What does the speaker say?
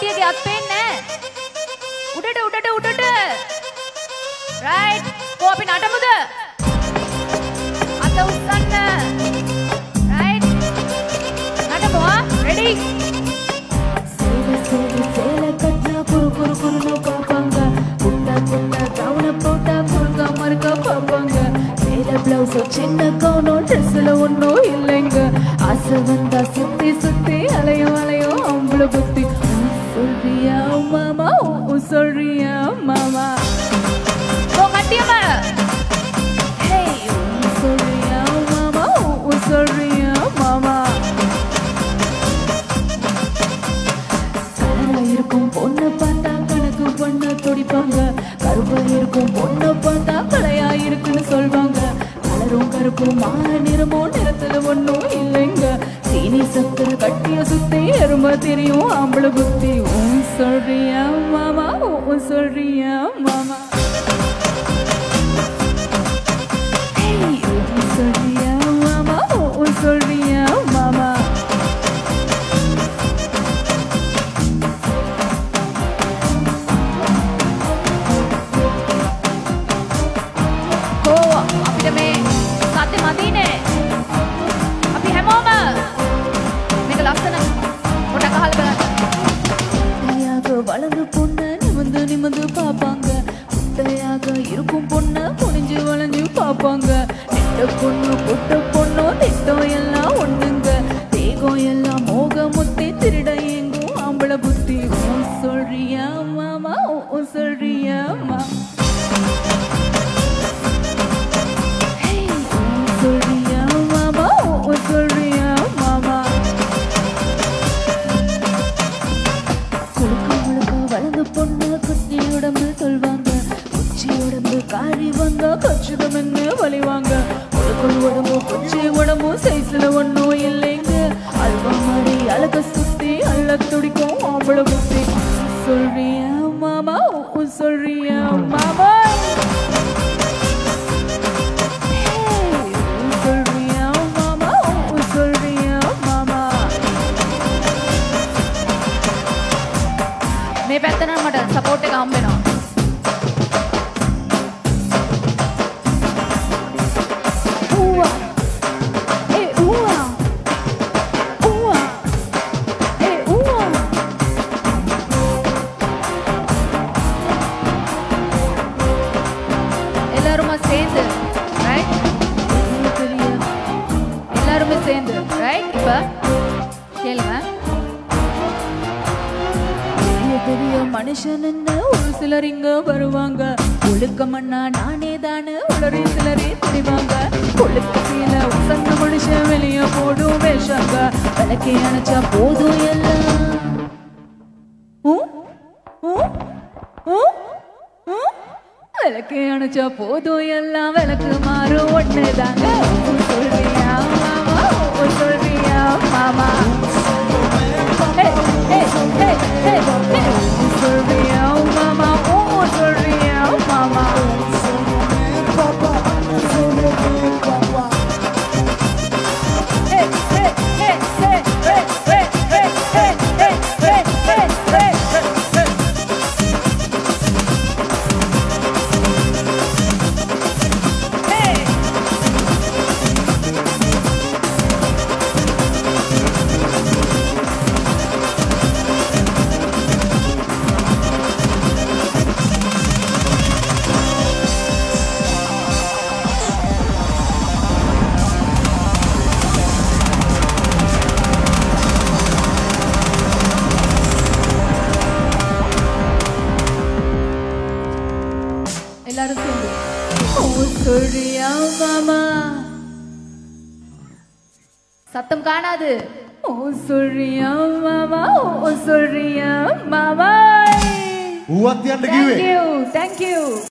කට්ටියගේ අත් පේන්නේ උඩට උඩට උඩට රයිට් කෝ අපි නටමුද අත උස්සන්න රයිට් නටමු ආ රෙඩි சேல சேல சேல கட்டினா குறு குறு குறுன்னு பார்ப்பாங்க குட்டா குட்டா கவுன போட்டா குறுக்க மறுக்க பார்ப்பாங்க சேல பிளவுஸ் சின்ன கவுனும் ட்ரெஸ்ல ஒன்றும் இல்லைங்க ஆசை வந்தா சுத்தி சுத்தி அலையும் அலையும் அவங்கள புத்தி உம், சொல்றியா மாமா உம், சொல்றியா மாமா කෝ කට්ටියම Hey, உம், சொல்றியா மாமா உம், சொல்றியா மாமா கலரா இருக்கும் பொண்ணை பார்த்தா கணக்கு பண்ண துடிப்பாங்க கருப்பா இருக்கும் பொண்ணை பார்த்தா கலையா இருக்குன்னு சொல்வாங்க கலரும் கருப்பும் மாற நிறமும் நிறத்துல ஒண்ணும் இல்லைங்க சீனி சக்கரை கட்டிய சுத்தி எறும்ப தெரியும் ஆம்பளை புத்தி உன் சொல்றியா மாமா உன் சொல்றியா மாமா Hey, உன் சொல்றியா மாமா உன் சொல்றியா மாமா කෝ අපිට මේ සත්‍ය මදීනේ අපි හැමෝම මේක ලස්සන පොඩක් අහලා බලන්න குட்டையாக வளர்ந்து பொண்ண நிமிந்து நிமிந்து பார்ப்பாங்க குட்டையாக இருக்கும் பொண்ண குனிஞ்சு வளைஞ்சு பார்ப்பாங்க நெட்ட பொண்ணு புட்ட பொண்ணு திட்டம் எல்லாம் ஒண்ணுங்க தேகம் எல்லாம் மோக முத்தி திருட எங்கும் ஆம்பளை புத்தி உன் சொல்றியா மாமா உன் சொல்றியா மாமா Hey, உன் சொல்றியா மாமா உன் சொல்றியா மாமா குழுக்க முழுக்க வளர்ந்து பொண்ணு குச்சி உடம்பு சொல்வாங்க குச்சி உடம்பு காரி வந்தா கச்சிதம் என்ன வலிவாங்க குழுக்குள் உடம்பு குச்சி உடம்பு சைஸ்ல ஒண்ணும் இல்லைங்க அல்வா மாதிரி அழக சுத்தி அள்ள துடிக்கும் ஆம்பளை புத்தி சொல்றியா மாமா உன் சொல்றியா மாமா Hey, உன் சொல்றியா மாமா உன் சொல்றியா மாமா මේ පැත්ත නම් මට සපෝට් එක හම්බ වෙනවා Ua. Eh, ua. Ua. Eh, ua. எல்லாருமா சேர்ந்து ரைட் பெரிய எல்லாருமே சேர்ந்து ரைட் இப்ப கேளுங்க பெரிய பெரிய மனுஷன் ஒரு சிலர் இங்க வருவாங்க ஒழுக்கமண்ணா நானே தானே உளறி சிலரே தெரிவாங்க ஒழுக்க சீல உசந்த மனுஷன் வெளிய போடும் வேஷாங்க விளக்கே அணைச்சா போதும் எல்லாம் ஊ, ஊ, ஊ, ஊ. விளக்கே அணைச்சா போதும் எல்லாம் விளக்கு மாறும் ஒண்ணுதாங்க ஊ சொல்றியா மாமா ஊ சொல்றியா மாமா Hey, hey, hey, hey, hey. ஊ சொல்றியா மாமா ஊ சொல்றியா மாமா Hey, hey, hey, hey, hey, hey, hey, hey, hey, hey, hey, hey, hey. Hey. எல்லாரும் சேர்ந்து ஓ சொல்றியா மாமா சத்தம் காணாது ஓ சொல்றியா மாமா ஓ சொல்றியா மாமா ඌවත් යන්න Thank කිව්වේ you, thank you.